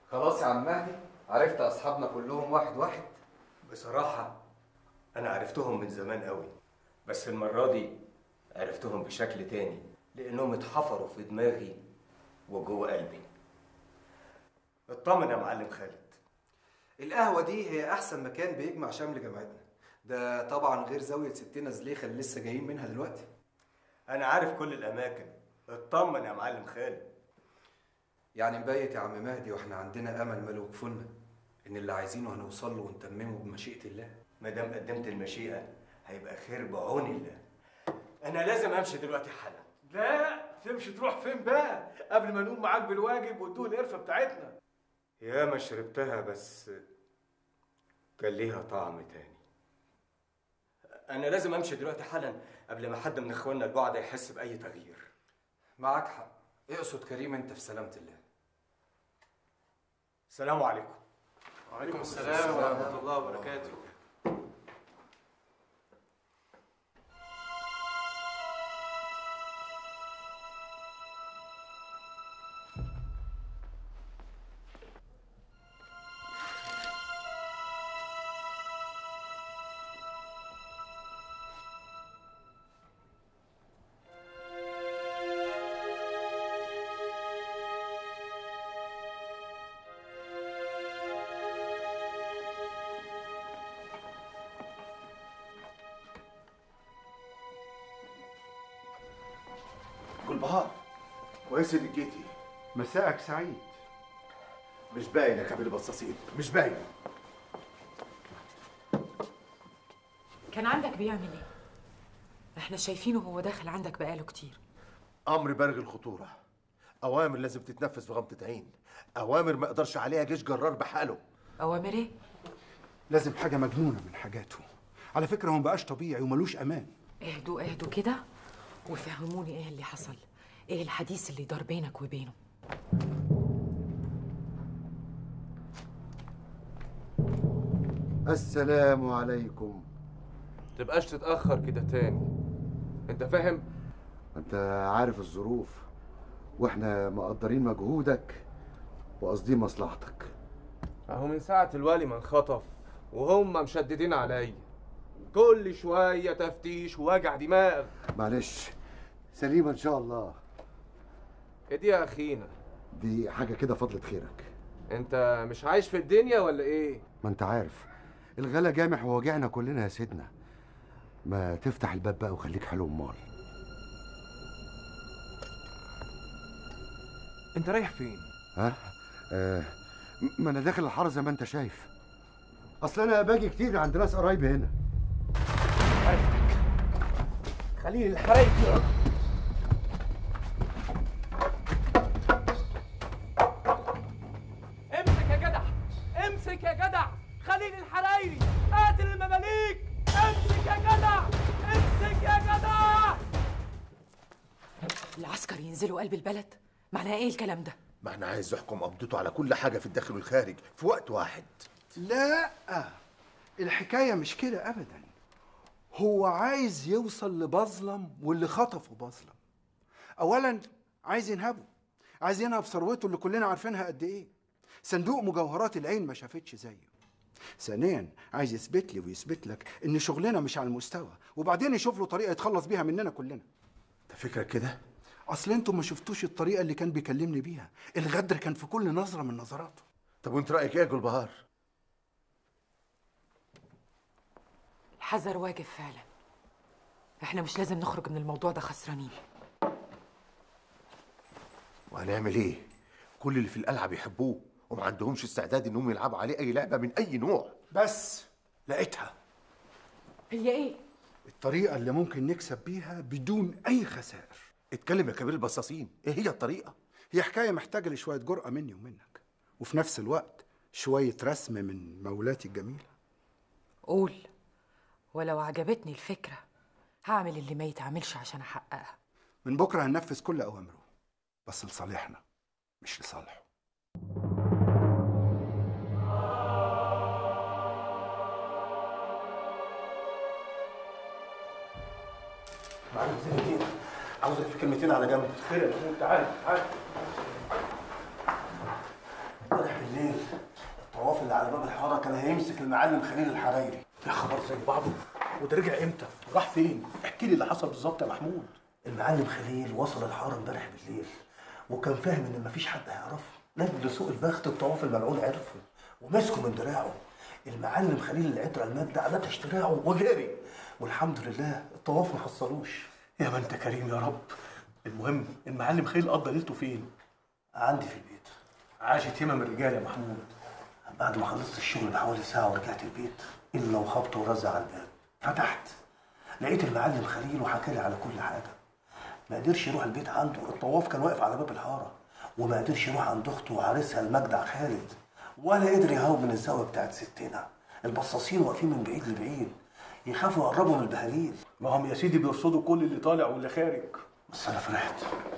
خلاص يا عم مهدي عرفت اصحابنا كلهم واحد واحد بصراحة أنا عرفتهم من زمان قوي بس المرة دي عرفتهم بشكل تاني لأنهم اتحفروا في دماغي وجوه قلبي اطمن يا معلم خالد القهوه دي هي احسن مكان بيجمع شمل جامعتنا ده طبعا غير زاويه ستنا زليخه اللي لسه جايين منها دلوقتي أنا عارف كل الأماكن اطمن يا معلم خالد يعني مبيت يا عم مهدي واحنا عندنا امل ملو كفلنا ان اللي عايزينه هنوصل له ونتممه بمشيئه الله ما دام قدمت المشيئة هيبقى خير بعون الله أنا لازم أمشي دلوقتي حالا لا تمشي تروح فين بقى قبل ما نقوم معاك بالواجب وتدوق القرفه بتاعتنا يا ما شربتها بس كان ليها طعم تاني أنا لازم أمشي دلوقتي حالا قبل ما حد من إخواننا البعض يحس بأي تغيير معاك حق اقصد كريم انت في سلامه الله السلام عليكم وعليكم السلام ورحمه الله وبركاته جلبهار كويس انك جيتي مساءك سعيد مش باين يا كبير البصاصين مش باين كان عندك بيعمل ايه؟ احنا شايفينه وهو داخل عندك بقاله كتير امر بالغ الخطوره اوامر لازم تتنفذ في غمضه عين اوامر ما يقدرش عليها جيش جرار بحاله اوامر ايه؟ لازم حاجة مجنونة من حاجاته على فكرة هو مبقاش طبيعي وملوش أمان اهدوا اهدوا كده وفهموني ايه اللي حصل ايه الحديث اللي دار بينك وبينه السلام عليكم تبقاش تتأخر كده تاني انت فاهم؟ انت عارف الظروف واحنا مقدرين مجهودك وقاصدين مصلحتك اهو من ساعة الوالي ما انخطف وهم مشددين عليا كل شوية تفتيش ووجع دماغ معلش سليمة ان شاء الله ايه دي يا اخينا دي حاجة كده فضلة خيرك انت مش عايش في الدنيا ولا ايه؟ ما انت عارف الغلا جامح ووجعنا كلنا يا سيدنا ما تفتح الباب بقى وخليك حلو امال انت رايح فين؟ ها آه ما انا داخل الحاره زي ما انت شايف اصل انا باجي كتير عند ناس قرايبي هنا خليل الحرايق امسك يا جدع امسك يا جدع خليل الحرايري قاتل المماليك امسك يا جدع امسك يا جدع العسكر ينزلوا قلب البلد معناه ايه الكلام ده ما احنا عايز يحكم قبضته على كل حاجه في الداخل والخارج في وقت واحد لا الحكاية مش كده أبدا هو عايز يوصل لبظلم واللي خطفه بظلم أولا عايز ينهبه عايز ينهب ثروته اللي كلنا عارفينها قد إيه صندوق مجوهرات العين ما شافتش زيه ثانيا عايز يثبت لي ويثبت لك ان شغلنا مش على المستوى وبعدين يشوف له طريقه يتخلص بيها مننا كلنا انت فكرك كده اصل انتوا ما شفتوش الطريقه اللي كان بيكلمني بيها الغدر كان في كل نظره من نظراته طب وانت رايك ايه يا جلبهار الحذر واجب فعلا احنا مش لازم نخرج من الموضوع ده خسرانين وهنعمل ايه كل اللي في القلعه بيحبوه وما عندهمش استعداد انهم يلعبوا عليه اي لعبه من اي نوع بس لقيتها هي ايه الطريقه اللي ممكن نكسب بيها بدون اي خسائر اتكلم يا كبير البصاصين ايه هي الطريقه هي حكايه محتاجه لشويه جرأه مني ومنك وفي نفس الوقت شويه رسم من مولاتي الجميله قول ولو عجبتني الفكره هعمل اللي ما يتعملش عشان احققها من بكره هننفذ كل اوامره بس لصالحنا مش لصالحه معلم كلمتين عاوزك في كلمتين على جنب خير يا محمود تعال تعال امبارح بالليل بالليل الطواف اللي على باب الحاره كان هيمسك المعلم خليل الحرايري يا خبر زي بعضه وده رجع امتى راح فين احكي لي اللي حصل بالظبط يا محمود المعلم خليل وصل الحاره امبارح بالليل وكان فاهم ان مفيش حد هيعرفه لاجل سوء البخت الطواف الملعون عرفه ومسكه من دراعه المعلم خليل العترة المجدع نتش دراعه وجري والحمد لله الطواف ما حصلوش يا ما انت كريم يا رب المهم المعلم خليل قضى ليلته فين عندي في البيت عاشت همم الرجال يا محمود بعد ما خلصت الشغل بحوالي ساعة ورجعت البيت إلا وخبط ورزع على الباب فتحت لقيت المعلم خليل وحكى لي على كل حاجة ما قدرش يروح البيت عنده الطواف كان واقف على باب الحارة وما قدرش يروح عند أخته وعريسها المجدع خالد ولا قدر يهاوب من الزاوية بتاعت ستنا البصاصين واقفين من بعيد لبعيد يخافوا يقربوا من البهاليل ما هم يا سيدي بيرصدوا كل اللي طالع واللي خارج بس أنا فرحت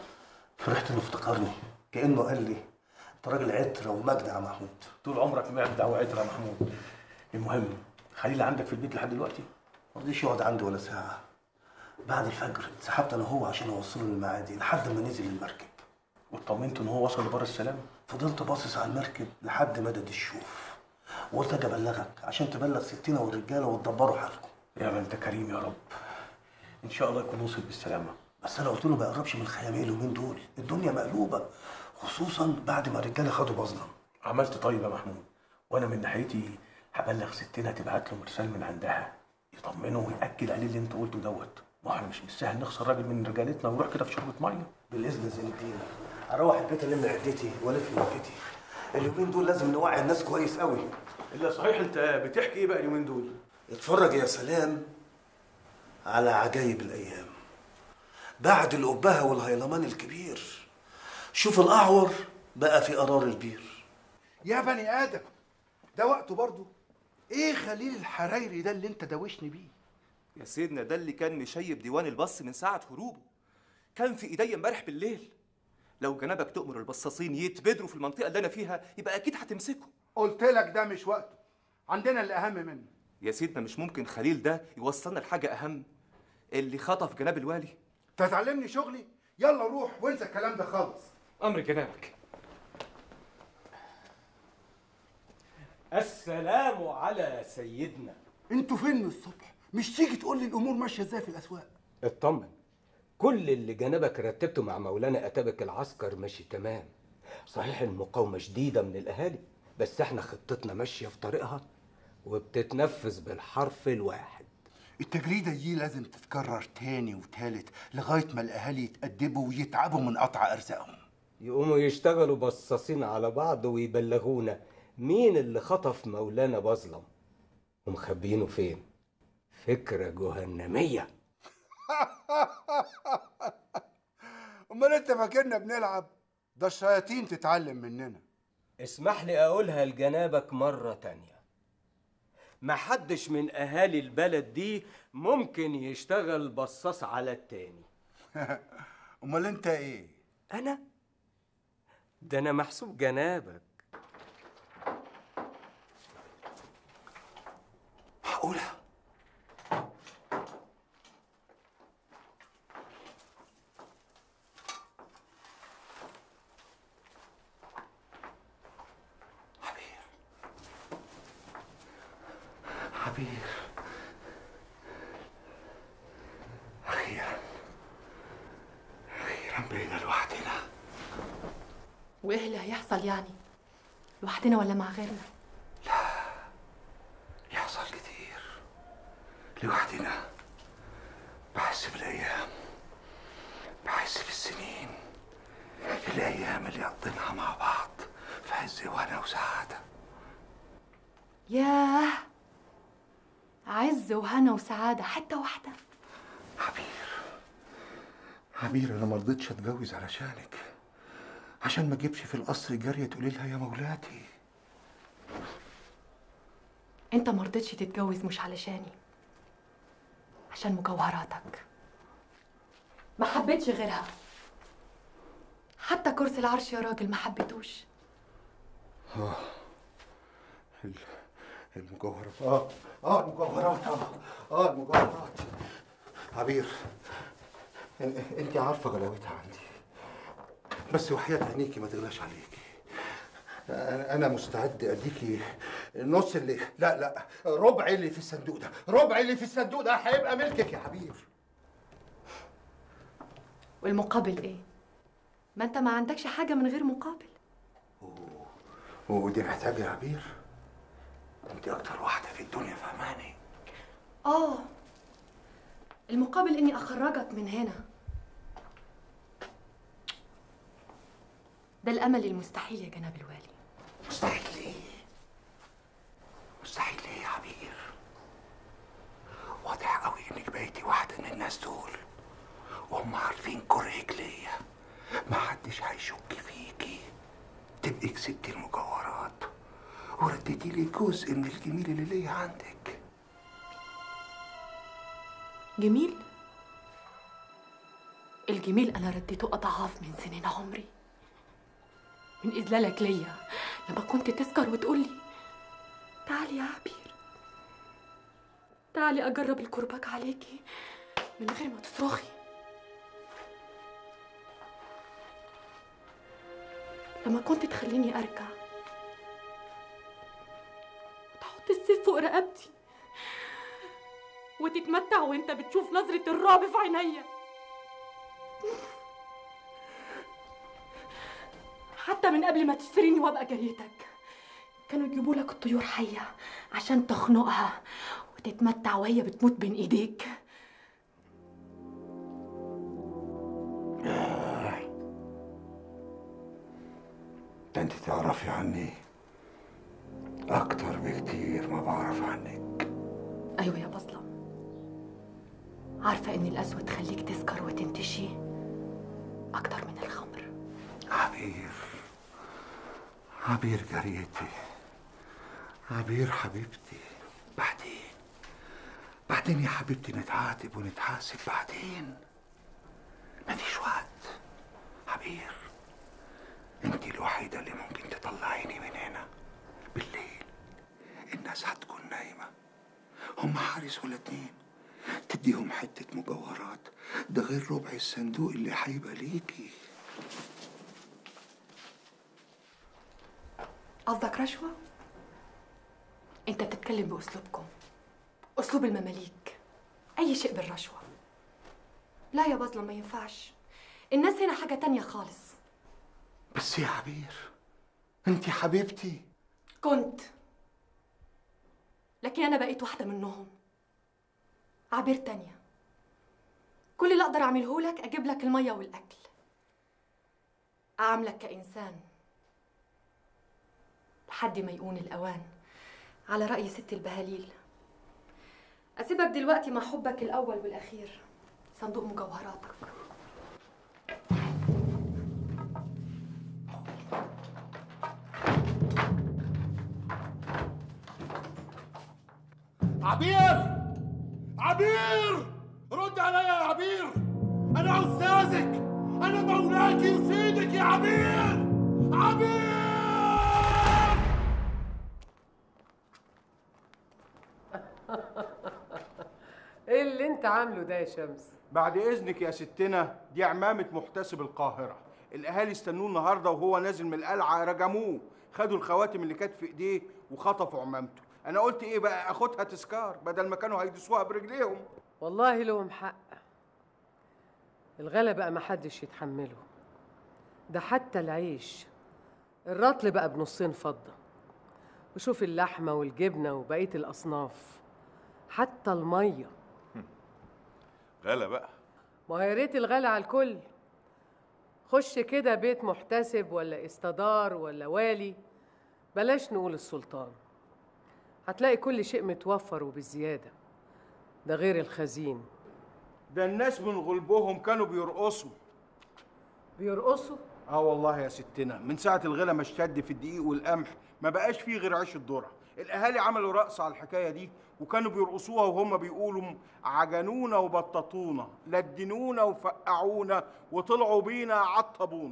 فرحت إنه افتكرني كأنه قال لي أنت راجل عترة ومجدع يا محمود طول عمرك مجدع وعترة يا محمود المهم خليل عندك في البيت لحد دلوقتي ما رضيش يقعد عندي ولا ساعة بعد الفجر اتسحبت أنا وهو عشان أوصله للمعادي لحد ما نزل المركب واطمنت ان هو وصل لبر السلام فضلت باصص على المركب لحد مدد الشوف وقلت اجي ابلغك عشان تبلغ ستنا والرجاله وتدبروا حالكم يا ما انت كريم يا رب ان شاء الله يكون وصل بالسلامه بس انا قلت له ما يقربش من الخيامين اليومين دول الدنيا مقلوبه خصوصا بعد ما الرجاله خدوا بظلم عملت طيب يا محمود وانا من ناحيتي هبلغ ستنا تبعت له مرسال من عندها يطمنه وياكد عليه اللي انت قلته دوت ما احنا مش بالسهل نخسر راجل من رجالتنا ونروح كده في شربة ميه بالاذن يا زين الدين اروح البيت الم عدتي والف لفتي اليومين دول لازم نوعي الناس كويس قوي الا صحيح انت بتحكي ايه بقى اليومين دول اتفرج يا سلام على عجايب الايام بعد الأبهة والهيلمان الكبير شوف الأعور بقى في قرار البير يا بني ادم ده وقته برضه ايه خليل الحرايري ده اللي انت دوشني بيه يا سيدنا ده اللي كان مشيب ديوان البص من ساعة هروبه كان في ايديا امبارح بالليل لو جنابك تؤمر البصاصين يتبدروا في المنطقة اللي أنا فيها يبقى أكيد هتمسكه قلت لك ده مش وقته عندنا اللي اهم منه يا سيدنا مش ممكن خليل ده يوصلنا لحاجة أهم اللي خطف جناب الوالي تتعلمني شغلي يلا روح وانسى الكلام ده خالص امر جنابك السلام على سيدنا انتوا فين من الصبح مش تيجي تقول لي الامور ماشيه ازاي في الاسواق اطمن كل اللي جنبك رتبته مع مولانا اتابك العسكر ماشي تمام صحيح المقاومة شديدة من الأهالي بس احنا خطتنا ماشية في طريقها وبتتنفذ بالحرف الواحد التجريدة دي لازم تتكرر تاني وتالت لغاية ما الأهالي يتأدبوا ويتعبوا من قطع أرزاقهم يقوموا يشتغلوا بصاصين على بعض ويبلغونا مين اللي خطف مولانا بظلم ومخبيينه فين فكرة جهنمية أمال أنت فاكرنا بنلعب ده الشياطين تتعلم مننا اسمح لي أقولها لجنابك مرة تانية محدش من أهالي البلد دي ممكن يشتغل بصاص على التاني أمال أنت إيه؟ أنا؟ ده أنا محسوب جنابك معقولة عبير عبير أخيرا أخيرا بقينا لوحدنا وايه اللي هيحصل يعني لوحدنا ولا مع غيرنا يحصل كتير لوحدنا بحس بالأيام بحس بالسنين الأيام اللي قضيناها مع بعض في عز وهنا وسعادة ياه عز وهنا وسعادة حتة واحدة عبير أنا ما رضيتش أتجوز علشانك عشان ما أجيبش في القصر جارية تقولي لها يا مولاتي انت مرضتش تتجوز مش علشاني عشان مجوهراتك ما حبيتش غيرها حتى كرسي العرش يا راجل ما حبيتوش آه ال- المجوهرات آه آه المجوهرات آه آه المجوهرات عبير إن- انت عارفة غلاوتها عندي بس وحياة عينيكي ما تغلاش عليكي انا أنا مستعد اديكي النص اللي لا لا ربع اللي في الصندوق ده ربع اللي في الصندوق ده هيبقى ملكك يا عبير والمقابل ايه ما انت ما عندكش حاجه من غير مقابل ودي محتاجه يا عبير انت اكتر واحده في الدنيا فهماني اه المقابل اني اخرجك من هنا ده الامل المستحيل يا جناب الوالي مستحيل ليه مستحيل ليه يا عبير واضح قوي انك بقيتي واحده من الناس دول وهم عارفين كرهك ليا محدش هيشك فيكي تبقي كسبتي المجوهرات ورديتي لي جزء من الجميل اللي ليا عندك جميل الجميل انا رديته اضعاف من سنين عمري من اذلالك ليا لما كنت تسكر وتقولي تعالي يا عبير تعالي اجرب الكرباج عليكي من غير ما تصرخي لما كنت تخليني ارجع وتحط السيف فوق رقبتي وتتمتع وانت بتشوف نظرة الرعب في عينيا حتى من قبل ما تشتريني وابقى جاريتك كانوا يجيبوا لك الطيور حية عشان تخنقها وتتمتع وهي بتموت بين ايديك ده انت تعرفي عني اكتر بكتير ما بعرف عنك ايوه يا بظلم عارفة ان القسوة تخليك تسكر وتنتشي اكتر من الخمر عبير عبير جريتي عبير حبيبتي بعدين بعدين يا حبيبتي نتعاتب ونتحاسب بعدين مفيش وقت عبير انت الوحيدة اللي ممكن تطلعيني من هنا بالليل الناس هتكون نايمة هم حارس ولا اتنين تديهم حتة مجوهرات ده غير ربع الصندوق اللي هيبقى ليكي قصدك رشوة؟ انت بتتكلم باسلوبكم اسلوب المماليك اي شيء بالرشوة لا يا بظلم ما ينفعش الناس هنا حاجة تانية خالص بس يا عبير انت حبيبتي كنت لكن انا بقيت واحدة منهم عبير تانية كل اللي اقدر اعمله لك اجيب لك المية والاكل اعاملك كانسان لحد ما يكون الاوان على راي ست البهاليل اسيبك دلوقتي مع حبك الاول والاخير صندوق مجوهراتك عبير عبير رد عليا يا عبير انا استاذك انا مولاكي وسيدك يا عبير عبير ايه اللي انت عامله ده يا شمس بعد اذنك يا ستنا دي عمامة محتسب القاهرة الاهالي استنوه النهارده وهو نازل من القلعة رجموه خدوا الخواتم اللي كانت في ايديه وخطفوا عمامته انا قلت ايه بقى اخدها تذكار بدل ما كانوا هيدوسوها برجليهم والله لهم حق الغلا بقى محدش يتحمله ده حتى العيش الرطل بقى بنصين فضة وشوف اللحمة والجبنة وبقية الأصناف حتى المية غلا بقى ما هو يا ريت الغلا على الكل خش كده بيت محتسب ولا استدار ولا والي بلاش نقول السلطان هتلاقي كل شيء متوفر وبالزيادة ده غير الخزين ده الناس من غلبهم كانوا بيرقصوا بيرقصوا اه والله يا ستنا من ساعة الغلا ما اشتد في الدقيق والقمح ما بقاش فيه غير عيش الذرة الاهالي عملوا رقص على الحكاية دي وكانوا بيرقصوها وهم بيقولوا عجنونا وبططونا لدنونا وفقعونا وطلعوا بينا عطبونا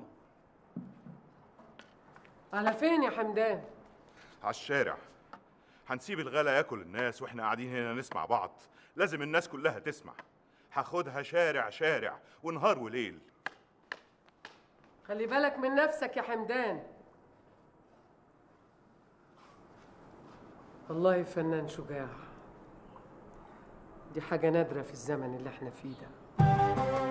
على فين يا حمدان على الشارع هنسيب الغلا ياكل الناس واحنا قاعدين هنا نسمع بعض لازم الناس كلها تسمع هاخدها شارع شارع ونهار وليل خلي بالك من نفسك يا حمدان والله فنان شجاع دي حاجة نادرة في الزمن اللي احنا فيه ده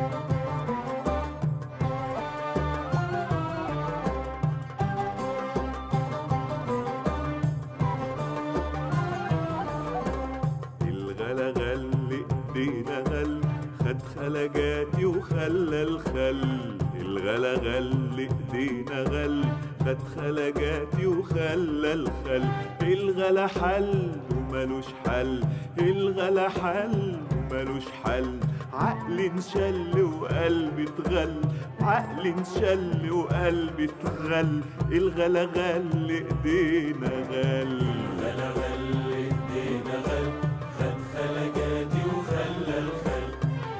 الغلا غل ايدينا غل خد خلجاتي وخلى الخل الغلا غل ايدينا غل خد خلجاتي وخلى الخل الغلا حل وملوش حل الغلا حل وملوش حل عقلي انشل وقلبي اتغل عقلي انشل وقلبي اتغل الغلا غل ايدينا غل الغلا غل ايدينا غل خد خلجاتي وخلى الخل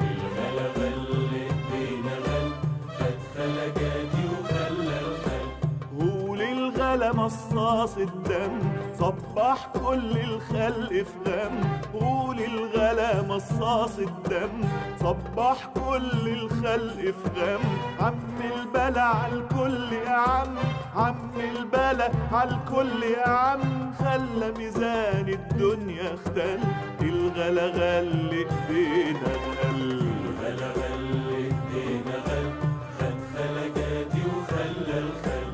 الغلا غل ايدينا غل خد خلجاتي وخلى الخل قول الغلا مصاص الدم صبح كل الخلق في غم قول الغلا مصاص الدم صبح كل الخلق في غم عم البلا عالكل يا عم عم البلا عالكل يا عم خلى ميزان الدنيا اختل الغلا غل ايدينا غل الغلا غل ايدينا غل خد خلجاتي وخلى الخل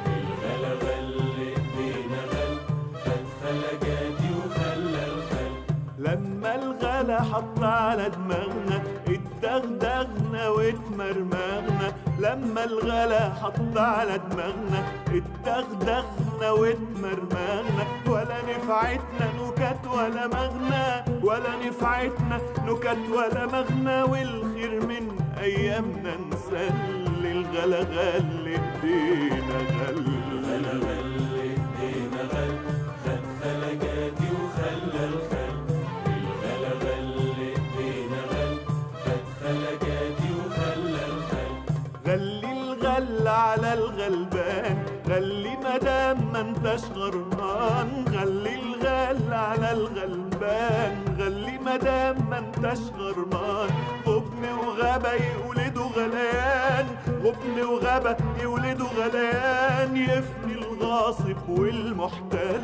الغلا غل ايدينا غل خد خلجاتي وخلى الخل لما الغلا حط على دماغنا اتدغدغنا واتمرمغنا لما الغلا حط على دماغنا اتدغدغنا واتمرمغنا ولا نفعتنا نكت ولا مغنى ولا نفعتنا نكت ولا مغنى والخير من ايامنا نسل الغلا غل ايدينا غل الغلا غل ايدينا غل خد خلجاتي وخلى الخل الغلا غل ايدينا غل خد خلجاتي وخلى الخل غلي الغل على الغلبان غلي مدام ما انتش غرمان غلي الغل على الغلبان غلي مدام ما انتش غرمان غبن وغابة يولدوا غليان غبن وغابة يولدوا غليان يفني الغاصب والمحتل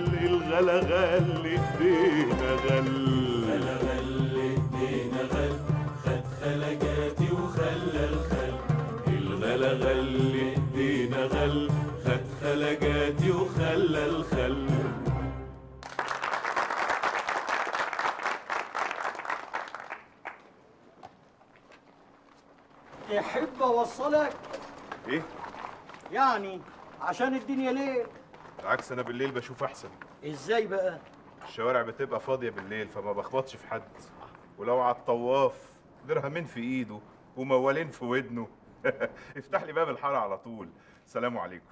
الغلا غل ايدينا غل غلا غل ايدينا غل خد خلجاتي وخلى الخل الغلا غل ايدينا غل خد خلجاتي وخلى الخل تحب اوصلك ايه يعني عشان الدنيا ليل بالعكس انا بالليل بشوف احسن ازاي بقى الشوارع بتبقى فاضيه بالليل فما بخبطش في حد ولو على الطواف درهمين في ايده وموالين في ودنه افتح لي باب الحاره على طول سلام عليكم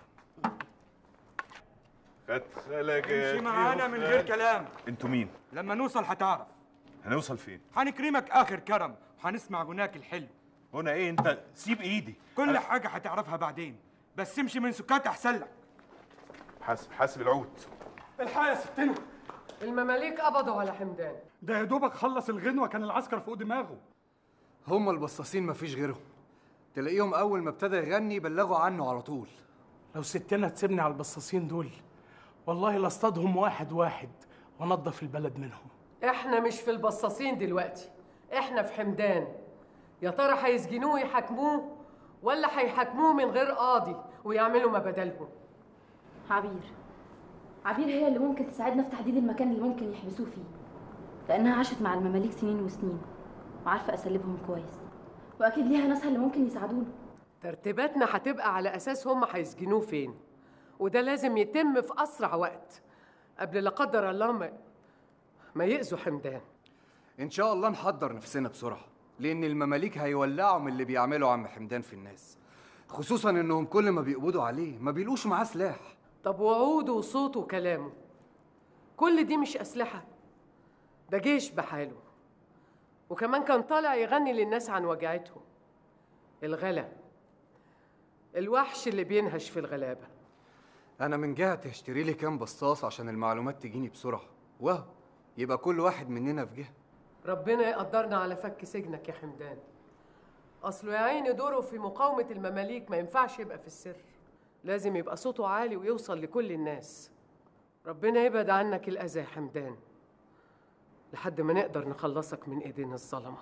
خد خلجاتي امشي معانا من غير وخد- كلام انتوا مين لما نوصل هتعرف هنوصل فين هنكرمك اخر كرم وهنسمع غناك الحلو هنا ايه انت سيب ايدي كل حاجه هتعرفها بعدين بس امشي من سكات احسن لك حاسب حاسب العود الحق يا ستنا المماليك قبضوا على حمدان ده يا دوبك خلص الغنوه كان العسكر فوق دماغه هم البصاصين مفيش غيرهم تلاقيهم اول ما ابتدى يغني بلغوا عنه على طول لو ستنا تسيبني على البصاصين دول والله لاصطادهم واحد واحد وانضف البلد منهم احنا مش في البصاصين دلوقتي احنا في حمدان يا ترى هيسجنوه ويحاكموه ولا هيحاكموه من غير قاضي ويعملوا ما بدلهم عبير عبير هي اللي ممكن تساعدنا في تحديد المكان اللي ممكن يحبسوه فيه لأنها عاشت مع المماليك سنين وسنين وعارفة أساليبهم كويس وأكيد ليها ناسها اللي ممكن يساعدونا ترتيباتنا هتبقى على اساس هم هيسجنوه فين وده لازم يتم في اسرع وقت قبل لا قدر الله ما ما يأذوا حمدان ان شاء الله نحضر نفسنا بسرعه لان المماليك هيولعوا من اللي بيعمله عم حمدان في الناس خصوصا انهم كل ما بيقبضوا عليه ما بيلقوش معاه سلاح طب وعوده وصوته وكلامه كل دي مش أسلحة ده جيش بحاله وكمان كان طالع يغني للناس عن وجعتهم الغلا الوحش اللي بينهش في الغلابة انا من جهتي هشتري لي كام بصاص عشان المعلومات تجيني بسرعه واه يبقى كل واحد مننا في جهه ربنا يقدرنا على فك سجنك يا حمدان أصله يا عيني دوره في مقاومة المماليك ما ينفعش يبقى في السر لازم يبقى صوته عالي ويوصل لكل الناس ربنا يبعد عنك الأذى يا حمدان لحد ما نقدر نخلصك من ايدين الظلمه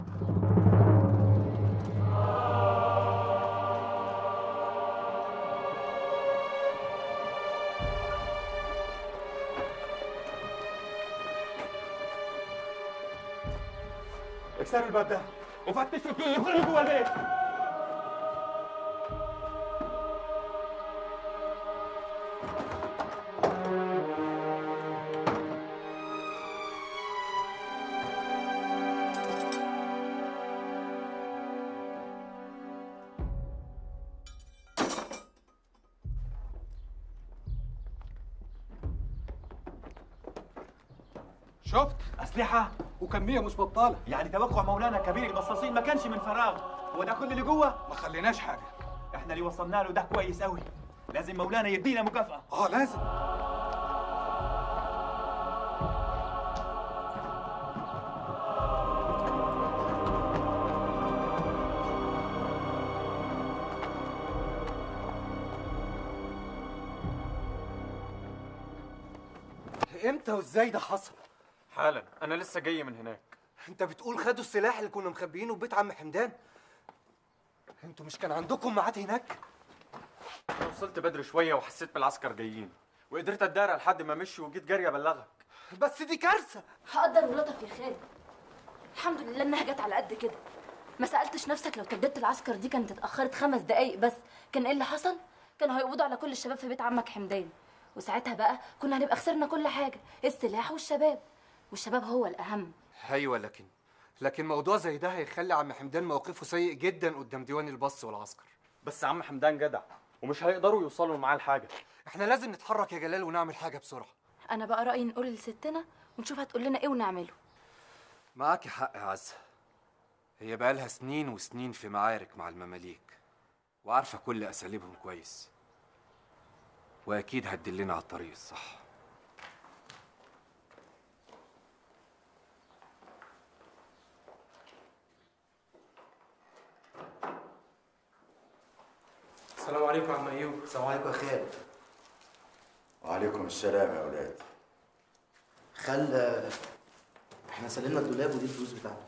اكسروا الباب ده وفتشوا فيه يخرجوا جوه البيت شفت اسلحه وكميه مش بطاله يعني توقع مولانا كبير البصاصين ما كانش من فراغ هو ده كل اللي جوه ما خليناش حاجه احنا اللي وصلنا له ده كويس قوي لازم مولانا يدينا مكافأة اه لازم امتى وازاي ده حصل؟ حالا انا لسه جاي من هناك انت بتقول خدوا السلاح اللي كنا مخبيينه في بيت عم حمدان؟ انتوا مش كان عندكم ميعاد هناك؟ انا وصلت بدري شويه وحسيت بالعسكر جايين وقدرت اتدارى لحد ما مشي وجيت جري ابلغك بس دي كارثه هقدر ولطف يا خالد الحمد لله انها جت على قد كده ما سالتش نفسك لو تجديدة العسكر دي كانت اتاخرت خمس دقايق بس كان ايه اللي حصل كانوا هيقبضوا على كل الشباب في بيت عمك حمدان وساعتها بقى كنا هنبقى خسرنا كل حاجه السلاح والشباب والشباب هو الاهم ايوه لكن لكن موضوع زي ده هيخلي عم حمدان موقفه سيء جدا قدام ديوان البص والعسكر بس عم حمدان جدع ومش هيقدروا يوصلوا معاه لحاجه احنا لازم نتحرك يا جلال ونعمل حاجه بسرعه انا بقى رايي نقول لستنا ونشوف هتقول لنا ايه ونعمله معاكي حق يا عزه هي بقالها سنين وسنين في معارك مع المماليك وعارفه كل اساليبهم كويس واكيد هتدلنا على الطريق الصح السلام عليكم يا عم ايوب السلام عليكم يا خالد وعليكم السلام يا اولاد خال احنا سلمنا الدولاب ودي الفلوس بتاعته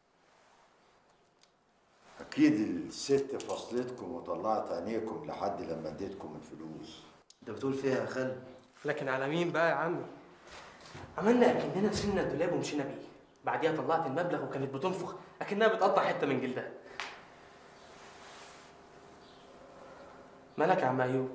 اكيد الست فصلتكم وطلعت عينيكم لحد لما اديتكم الفلوس انت بتقول فيها يا خال لكن على مين بقى يا عمي عملنا اكننا شلنا الدولاب ومشينا بيه بعديها طلعت المبلغ وكانت بتنفخ اكنها بتقطع حته من جلدها مالك يا عم ايوب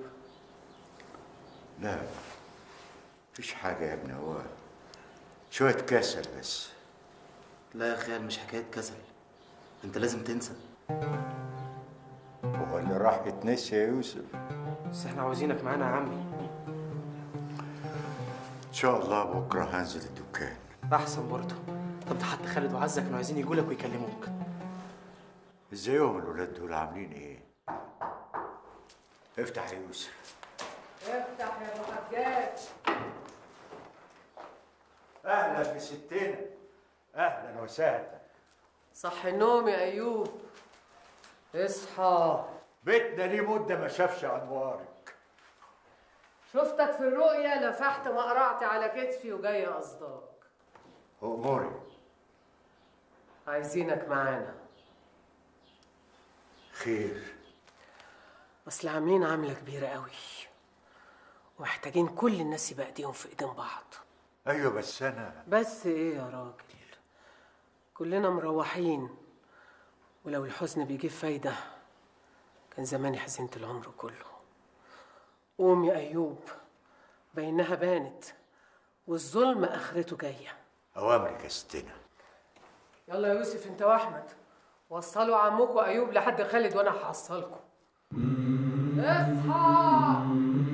لا مفيش حاجه يا ابني هو شويه كسل بس لا يا خال مش حكايه كسل انت لازم تنسى هو اللي راح يتنسي يا يوسف بس احنا عاوزينك معانا يا عمي ان شاء الله بكره هنزل الدكان احسن برضه طب ده حتى خالد وعزه كانوا عايزين يجوا لك ويكلموك ازيهم الولاد دول عاملين ايه افتح يا يوسف افتح يا ابو حجاج اهلا بستنا اهلا وسهلا صح النوم يا ايوب اصحى بيتنا ليه مده ما شافش انوارك شفتك في الرؤيا لفحت مقرعتي على كتفي وجاي قصدك اموري عايزينك معانا خير اصل عاملين عمله كبيره قوي ومحتاجين كل الناس يبقى ايديهم في ايدين بعض ايوه بس انا بس ايه يا راجل كلنا مروحين ولو الحزن بيجيب فايدة كان زماني حزنت العمر كله قوم يا أيوب بينها بانت والظلم آخرته جاية اوامرك يا ستنا يلا يا يوسف انت واحمد وصلوا عمكم أيوب لحد خالد وأنا هحصلكم اصحى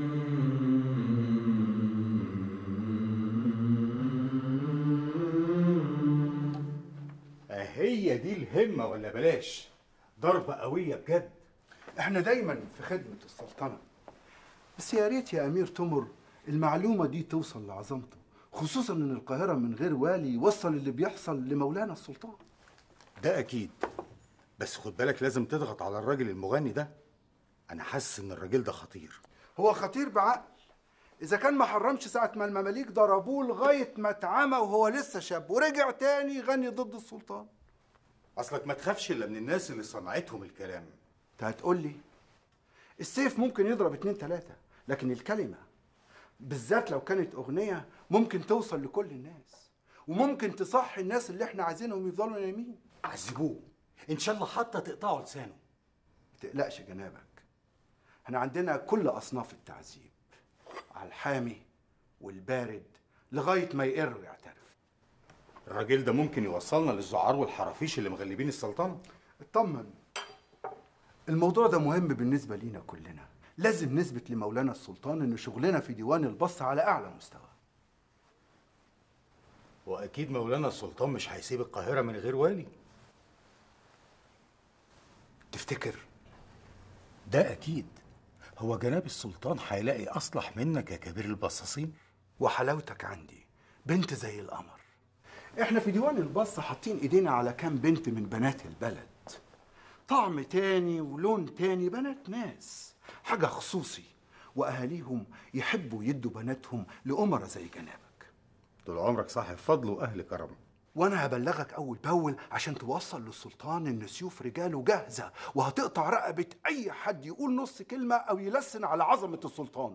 هي دي الهمة ولا بلاش ضربة قوية بجد احنا دايما في خدمة السلطنة بس يا ريت يا أمير تمر المعلومة دي توصل لعظمته خصوصا إن القاهرة من غير والي يوصل اللي بيحصل لمولانا السلطان ده أكيد بس خد بالك لازم تضغط على الراجل المغني ده أنا حاسس إن الراجل ده خطير هو خطير بعقل اذا كان ما حرمش ساعه ما المماليك ضربوه لغايه ما اتعمى وهو لسه شاب ورجع تاني يغني ضد السلطان اصلك ما تخافش الا من الناس اللي صنعتهم الكلام انت هتقول لي السيف ممكن يضرب اتنين تلاتة لكن الكلمة بالذات لو كانت أغنية ممكن توصل لكل الناس وممكن تصحي الناس اللي احنا عايزينهم يفضلوا نايمين عذبوه ان شاء الله حتى تقطعوا لسانه ما تقلقش جنابك احنا عندنا كل أصناف التعذيب على الحامي والبارد لغاية ما يقر ويعترف الراجل ده ممكن يوصلنا للزعار والحرافيش اللي مغلبين السلطنه اطمن الموضوع ده مهم بالنسبة لينا كلنا لازم نثبت لمولانا السلطان ان شغلنا في ديوان البص على اعلى مستوى واكيد مولانا السلطان مش هيسيب القاهره من غير والي تفتكر ده اكيد هو جناب السلطان هيلاقي اصلح منك يا كبير البصاصين وحلاوتك عندي بنت زي القمر احنا في ديوان البص حاطين ايدينا على كام بنت من بنات البلد طعم تاني ولون تاني بنات ناس حاجة خصوصي وأهاليهم يحبوا يدوا بناتهم لأمرة زي جنابك طول عمرك صاحب فضل واهل كرم وأنا هبلغك أول بأول عشان توصل للسلطان إن سيوف رجاله جاهزة وهتقطع رقبة أي حد يقول نص كلمة أو يلسن على عظمة السلطان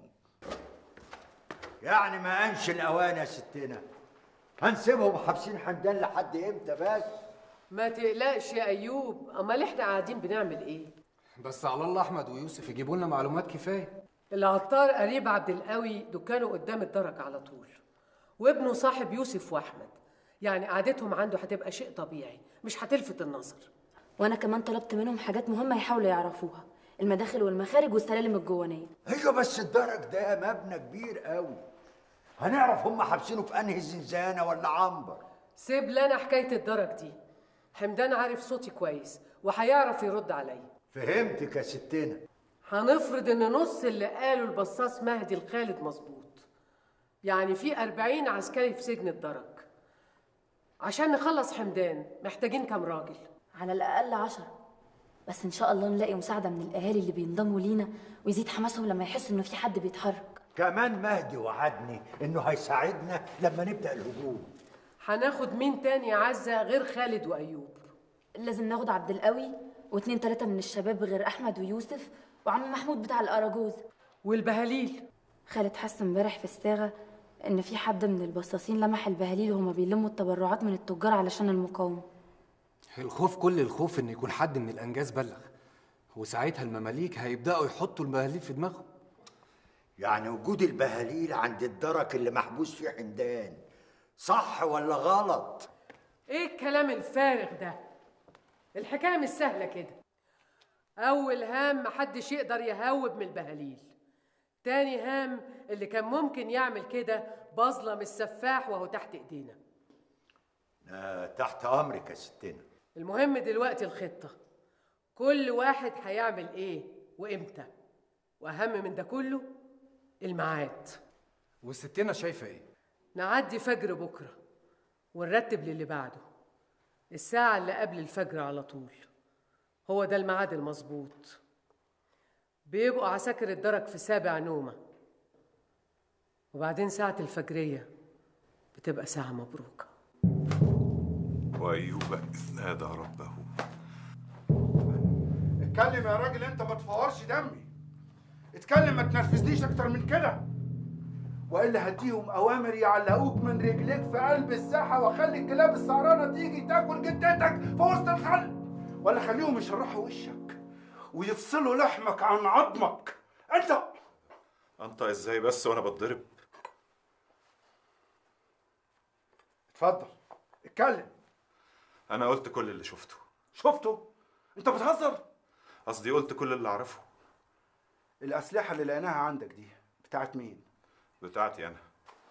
يعني ما انش الاوان يا ستنا هنسيبهم حابسين حمدان لحد امتى بس ما تقلقش يا ايوب امال احنا قاعدين بنعمل ايه بس على الله احمد ويوسف يجيبوا لنا معلومات كفايه العطار قريب عبد القوي دكانه قدام الدرج على طول وابنه صاحب يوسف واحمد يعني قعدتهم عنده هتبقى شيء طبيعي مش هتلفت النظر وانا كمان طلبت منهم حاجات مهمه يحاولوا يعرفوها المداخل والمخارج والسلالم الجوانيه ايوه بس الدرج ده مبنى كبير قوي هنعرف هم حابسينه في انهي زنزانه ولا عنبر سيب لنا حكايه الدرج دي حمدان عارف صوتي كويس وهيعرف يرد عليا فهمتك يا ستنا هنفرض ان نص اللي قاله البصاص مهدي الخالد مظبوط يعني في أربعين عسكري في سجن الدرج عشان نخلص حمدان محتاجين كام راجل على الاقل عشرة بس ان شاء الله نلاقي مساعده من الاهالي اللي بينضموا لينا ويزيد حماسهم لما يحسوا انه في حد بيتحرك كمان مهدي وعدني انه هيساعدنا لما نبدا الهجوم هناخد مين تاني يا عزة غير خالد وأيوب لازم ناخد عبد القوي واتنين تلاتة من الشباب غير احمد ويوسف وعم محمود بتاع الاراجوز والبهاليل خالد حس امبارح في الصاغه ان في حد من البصاصين لمح البهاليل وهما بيلموا التبرعات من التجار علشان المقاومه الخوف كل الخوف ان يكون حد من الانجاز بلغ وساعتها المماليك هيبداوا يحطوا المهاليل في دماغهم يعني وجود البهاليل عند الدرك اللي محبوس فيه حمدان صح ولا غلط ايه الكلام الفارغ ده الحكايه مش سهله كده اول هام محدش يقدر يهوب من البهاليل تاني هام اللي كان ممكن يعمل كده بظلم السفاح وهو تحت ايدينا آه تحت امرك يا ستنا المهم دلوقتي الخطه كل واحد هيعمل ايه وامتى واهم من ده كله الميعاد وستنا شايفه ايه نعدي فجر بكره ونرتب للي بعده الساعة اللي قبل الفجر على طول هو ده الميعاد المظبوط بيبقوا عساكر الدرك في سابع نومة وبعدين ساعة الفجرية بتبقى ساعة مبروكة وايوب اذ نادى ربه اتكلم يا راجل انت ما تفورش دمي اتكلم ما تنرفزنيش اكتر من كده والا هديهم اوامر يعلقوك من رجليك في قلب الساحه واخلي الكلاب السعرانه تيجي تاكل جدتك في وسط الخل ولا خليهم يشرحوا وشك ويفصلوا لحمك عن عظمك انت انت ازاي بس وانا بتضرب اتفضل اتكلم انا قلت كل اللي شفته شفته انت بتهزر قصدي قلت كل اللي اعرفه الاسلحه اللي لقيناها عندك دي بتاعت مين بتاعتي انا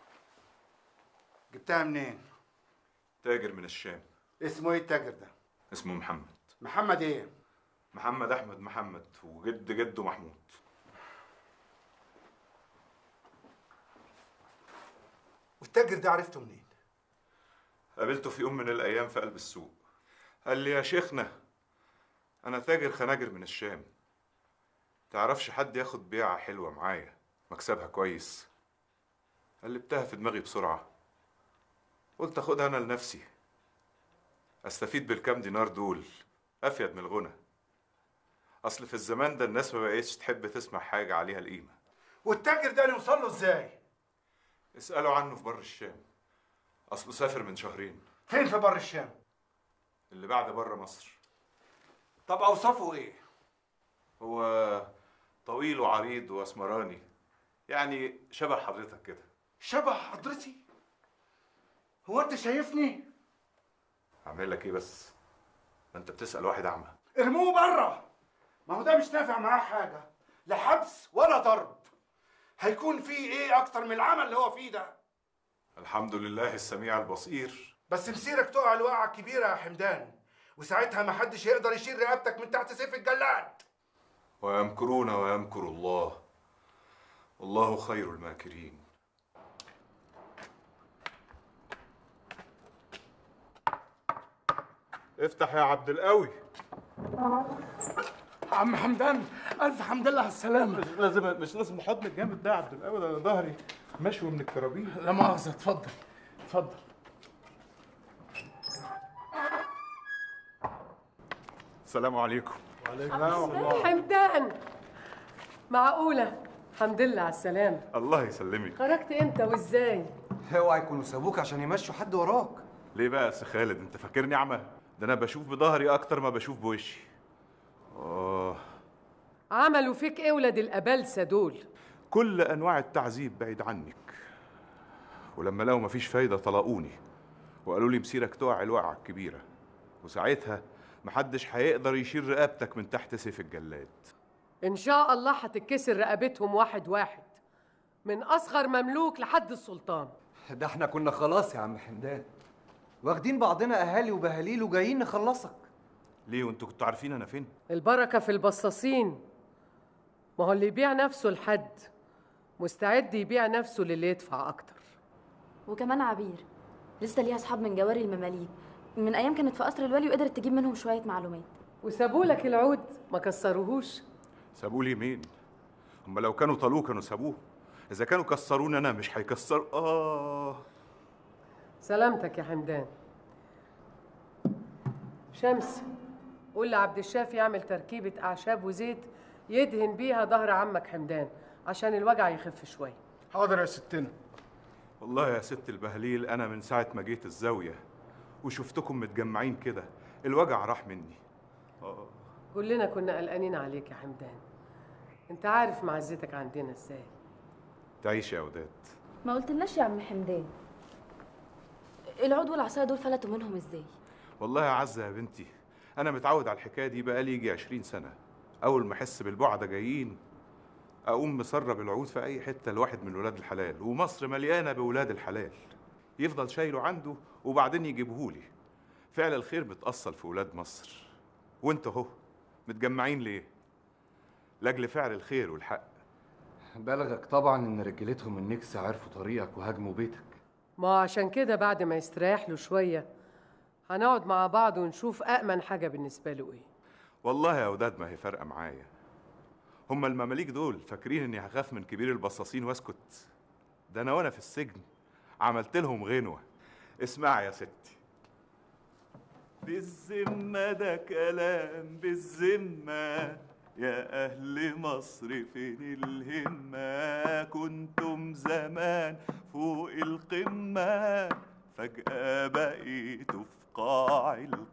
جبتها منين تاجر من الشام اسمه ايه التاجر ده اسمه محمد محمد ايه محمد احمد محمد وجد جده محمود والتاجر ده عرفته منين قابلته في يوم من الايام في قلب السوق قال لي يا شيخنا انا تاجر خناجر من الشام تعرفش حد ياخد بيعة حلوة معايا مكسبها كويس قلبتها في دماغي بسرعة قلت اخدها انا لنفسي استفيد بالكام دينار دول افيد من الغنى اصل في الزمان ده الناس ما بقتش تحب تسمع حاجة عليها القيمة والتاجر ده نوصل له ازاي اسألوا عنه في بر الشام اصله سافر من شهرين فين في بر الشام اللي بعد بره مصر طب اوصافه ايه هو طويل وعريض واسمراني يعني شبه حضرتك كده شبه حضرتي هو انت شايفني اعمل لك ايه بس ما انت بتسأل واحد اعمى ارموه بره ما هو ده مش نافع معاه حاجه لا حبس ولا ضرب هيكون فيه ايه اكتر من العمل اللي هو فيه ده الحمد لله السميع البصير بس مسيرك تقع الوقعه الكبيره يا حمدان وساعتها ما حدش يقدر يشيل رقبتك من تحت سيف الجلاد ويمكرون ويمكر الله والله خير الماكرين افتح يا عبد القوي عم حمدان الف حمد لله على السلامه مش لازم مش لازم حضن الجامد ده يا عبد القوي ده انا ظهري مشوي من الكرابين لا مؤاخذه اتفضل اتفضل السلام عليكم حمدان معقولة الحمد لله على السلامة الله يسلمك خرجت امتى وازاي؟ اوعى يكونوا سابوك عشان يمشوا حد وراك ليه بقى يا سي خالد انت فاكرني اعمى ده انا بشوف بظهري اكتر ما بشوف بوشي اه عملوا فيك ايه ولاد الأبلسة دول؟ كل انواع التعذيب بعيد عنك ولما لقوا مفيش فايده طلقوني وقالوا لي مسيرك تقع الوقعه الكبيره وساعتها محدش هيقدر يشيل رقبتك من تحت سيف الجلاد إن شاء الله هتتكسر رقبتهم واحد واحد من أصغر مملوك لحد السلطان ده احنا كنا خلاص يا عم حمدان واخدين بعضنا اهالي وبهاليل وجايين نخلصك ليه وانتوا كنتوا عارفين انا فين البركة في البصاصين ما هو اللي يبيع نفسه لحد مستعد يبيع نفسه للي يدفع أكتر وكمان عبير لسه ليها اصحاب من جواري المماليك من ايام كانت في قصر الولي وقدرت تجيب منهم شويه معلومات وسابوا لك العود ما كسروهوش سابوه لي مين هم لو كانوا طالوه كانوا سابوه اذا كانوا كسروني انا مش هيكسروا اه سلامتك يا حمدان شمس قول لعبد الشافي يعمل تركيبة أعشاب وزيت يدهن بيها ظهر عمك حمدان عشان الوجع يخف شوية حاضر يا ستنا والله يا ست البهليل انا من ساعه ما جيت الزاويه وشفتكم متجمعين كده الوجع راح مني اه كلنا كنا قلقانين عليك يا حمدان انت عارف معزتك عندنا ازاي تعيش يا وداد ما قلتلناش يا عم حمدان العود والعصايه دول فلتوا منهم ازاي والله يا عزة يا بنتي أنا متعود على الحكاية دي بقالي يجي عشرين سنة أول ما أحس بالبعد جايين أقوم مسرب العود في أي حتة لواحد من ولاد الحلال ومصر مليانة بولاد الحلال يفضل شايله عنده وبعدين يجيبهولي فعل الخير بتأصل في ولاد مصر وانتوا اهو متجمعين ليه؟ لأجل فعل الخير والحق بلغك طبعا ان رجالتهم النكسة عرفوا طريقك وهاجموا بيتك ما عشان كده بعد ما يستريح له شوية هنقعد مع بعض ونشوف أأمن حاجة بالنسبة له إيه والله يا وداد ما هي فارقة معايا هما المماليك دول فاكرين اني هخاف من كبير البصاصين واسكت ده انا وانا في السجن عملت لهم غنوة اسمع يا ستي بالذمة ده كلام بالذمة يا أهل مصر فين الهمة كنتم زمان فوق القمة فجأة بقيتوا في قاع القمة